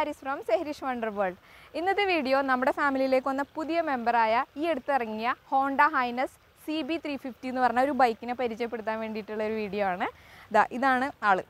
Haris from Sehrish wonder world ഇന്നത്തെ video നമ്മുടെ ഫാമിലിയിലേക്ക് വന്ന പുതിയ മെമ്പറായ ഈ അടുത്തിറങ്ങിയ Honda Highness C B three fifty എന്ന് പറഞ്ഞ ഒരു ബൈക്കിനെ പരിചയപ്പെടുത്താൻ വേണ്ടിയിട്ടുള്ള ഒരു വീഡിയോ ആണ് ഇതാ ഇതാണ് ആള്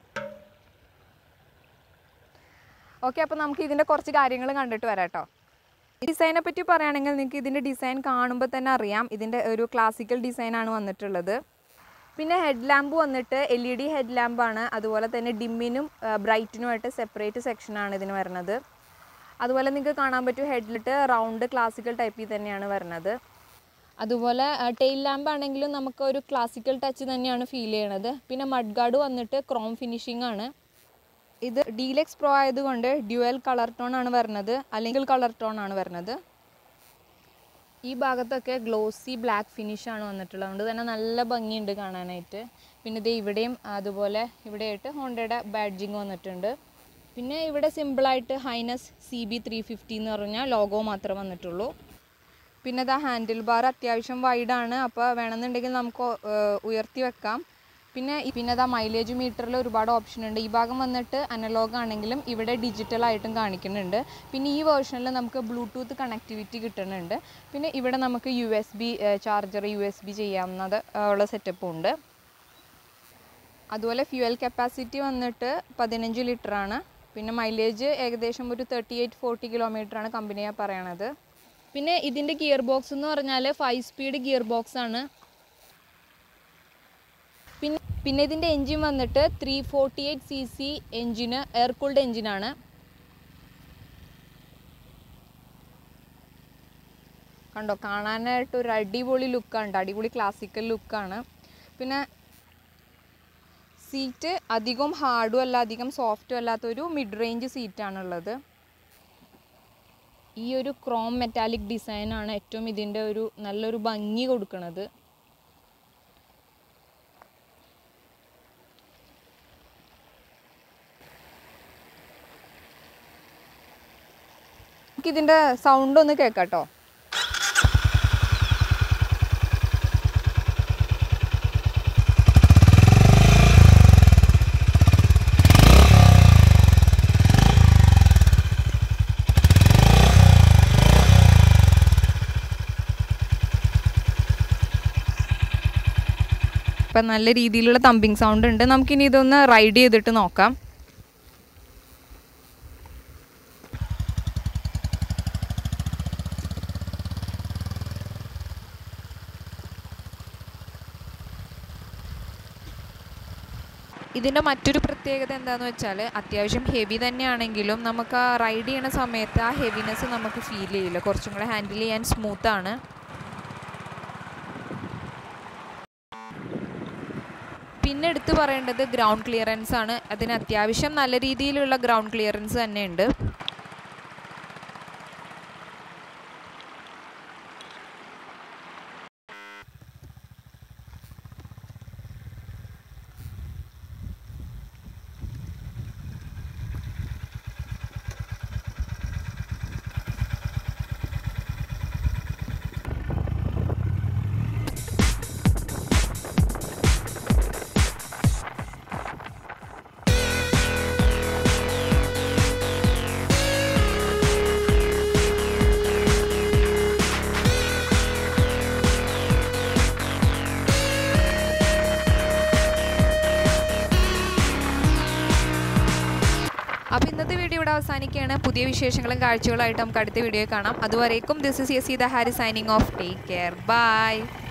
ഓക്കെ അപ്പോൾ നമുക്ക് ഇതിൻ്റെ കുറച്ച് കാര്യങ്ങൾ കണ്ടിട്ട് വരാം കേട്ടോ ഡിസൈനെ പറ്റി പറയുകയാണെങ്കിൽ നിങ്ങൾക്ക് ഇതിൻ്റെ ഡിസൈൻ കാണുമ്പോൾ തന്നെ അറിയാം ഇതിൻ്റെ ഒരു ക്ലാസിക്കൽ ഡിസൈനാണ് വന്നിട്ടുള്ളത് പിന്നെ ഹെഡ് ലാമ്പ് വന്നിട്ട് എൽ ഇ ഡി ഹെഡ് ലാമ്പാണ് അതുപോലെ തന്നെ ഡിമ്മിനും ബ്രൈറ്റിനുമായിട്ട് സെപ്പറേറ്റ് സെക്ഷനാണ് ഇതിന് വരുന്നത് അതുപോലെ നിങ്ങൾക്ക് കാണാൻ പറ്റും ഹെഡിലിട്ട് റൗണ്ട് ക്ലാസിക്കൽ ടൈപ്പിൽ തന്നെയാണ് വരുന്നത് അതുപോലെ ടെയിൽ ലാമ്പ് ആണെങ്കിലും നമുക്ക് ഒരു ക്ലാസിക്കൽ ടച്ച് തന്നെയാണ് ഫീൽ ചെയ്യണത് പിന്നെ മഡ് ഗാർഡ് വന്നിട്ട് ക്രോം ഫിനിഷിംഗ് ആണ് ഇത് ഡീലക്സ് പ്രോ ആയതുകൊണ്ട് ഡ്യുവൽ കളർ ടോൺ ആണ് വരുന്നത് അല്ലെങ്കിൽ കളർ ടോൺ ആണ് വരുന്നത് ഈ ഭാഗത്തൊക്കെ ഗ്ലോസി ബ്ലാക്ക് ഫിനിഷ് ആണ് വന്നിട്ടുള്ളത് അതുകൊണ്ട് തന്നെ നല്ല ഭംഗിയുണ്ട് കാണാനായിട്ട് പിന്നെ ഇത് ഇവിടെയും അതുപോലെ ഇവിടെയായിട്ട് ഹോണ്ടയുടെ ബാഡ്ജിങ് വന്നിട്ടുണ്ട് പിന്നെ ഇവിടെ സിമ്പിളായിട്ട് Highness C B three fifty എന്ന് പറഞ്ഞാൽ ലോഗോ മാത്രമേ വന്നിട്ടുള്ളൂ പിന്നെ ഇതാ ഹാൻഡിൽ ബാർ അത്യാവശ്യം വൈഡാണ് അപ്പോൾ വേണമെന്നുണ്ടെങ്കിൽ നമുക്ക് ഏഹ്, ഉയർത്തി വെക്കാം പിന്നെ ഈ- പിന്നെ ഇതാ മൈലേജ് മീറ്ററിൽ ഒരുപാട് ഓപ്ഷൻ ഉണ്ട് ഈ ഭാഗം വന്നിട്ട് അനലോഗ് ആണെങ്കിലും ഇവിടെ ഡിജിറ്റൽ ആയിട്ടും കാണിക്കുന്നുണ്ട് പിന്നെ ഈ വേർഷനിൽ നമുക്ക് ബ്ലൂടൂത്ത് കണക്ടിവിറ്റി കിട്ടുന്നുണ്ട് പിന്നെ ഇവിടെ നമുക്ക് U S B charger U S B ചെയ്യാവുന്നത് ആ, ഉള്ള സെറ്റപ്പും ഉണ്ട് അതുപോലെ ഫ്യൂവൽ കപ്പാസിറ്റി വന്നിട്ട് പതിനഞ്ച് ലിറ്ററാണ് പിന്നെ മൈലേജ് ഏകദേശം ഒരു തേർട്ടി എയ്റ്റ് ഫോർട്ടി കിലോമീറ്ററാണ് കമ്പനിയെ പറയണത് പിന്നെ ഇതിൻ്റെ ഗിയർ ബോക്സ് എന്ന് പറഞ്ഞാൽ ഫൈവ് സ്പീഡ് ഗിയർ ബോക്സ് ആണ് പിന്നെ പിന്നെ ഇതിൻ്റെ എൻജിൻ വന്നിട്ട് three forty eight C C എൻജിന് എയർ കൂൾഡ് എൻജിനാണ് കണ്ടോ കാണാനായിട്ട് ഒരു അടിപൊളി ലുക്കാണ് അടിപൊളി ക്ലാസിക്കൽ ലുക്കാണ് പിന്നെ സീറ്റ് അധികം ഹാർഡും അല്ല അധികം സോഫ്റ്റും അല്ലാത്തൊരു മിഡ് റേഞ്ച് സീറ്റാണുള്ളത് ഈ ഒരു ക്രോം മെറ്റാലിക് ഡിസൈനാണ് ഏറ്റവും ഇതിൻ്റെ ഒരു നല്ലൊരു ഭംഗി കൊടുക്കുന്നത് ഇതിൻ്റെ സൗണ്ട് ഒന്ന് കേൾക്കാട്ടോ ഇപ്പം നല്ല രീതിയിലുള്ള തമ്പിങ് സൗണ്ട് ഉണ്ട് നമുക്കിനി ഇതൊന്ന് റൈഡ് ചെയ്തിട്ട് നോക്കാം ഇതിൻ്റെ മറ്റൊരു പ്രത്യേകത എന്താണെന്ന് വെച്ചാൽ അത്യാവശ്യം ഹെവി തന്നെയാണെങ്കിലും നമുക്ക് ആ റൈഡ് ചെയ്യണ സമയത്ത് ആ ഹെവിനെസ് നമുക്ക് ഫീൽ ചെയ്യില്ല കുറച്ചും കൂടെ ഹാൻഡിൽ ചെയ്യാൻ സ്മൂത്താണ് പിന്നെ എടുത്തു പറയേണ്ടത് ഗ്രൗണ്ട് ക്ലിയറൻസ് ആണ് അതിന് അത്യാവശ്യം നല്ല രീതിയിലുള്ള ഗ്രൗണ്ട് ക്ലിയറൻസ് തന്നെയുണ്ട് അപ്പോൾ ഇന്നത്തെ വീഡിയോ ഇവിടെ അവസാനിക്കുകയാണ് പുതിയ വിശേഷങ്ങളും കാഴ്ചകളുമായിട്ട് നമുക്ക് അടുത്ത വീഡിയോ കാണാം അതുവരേക്കും ദിസ് ഇസ് യസീദ ഹാരി signing off take care by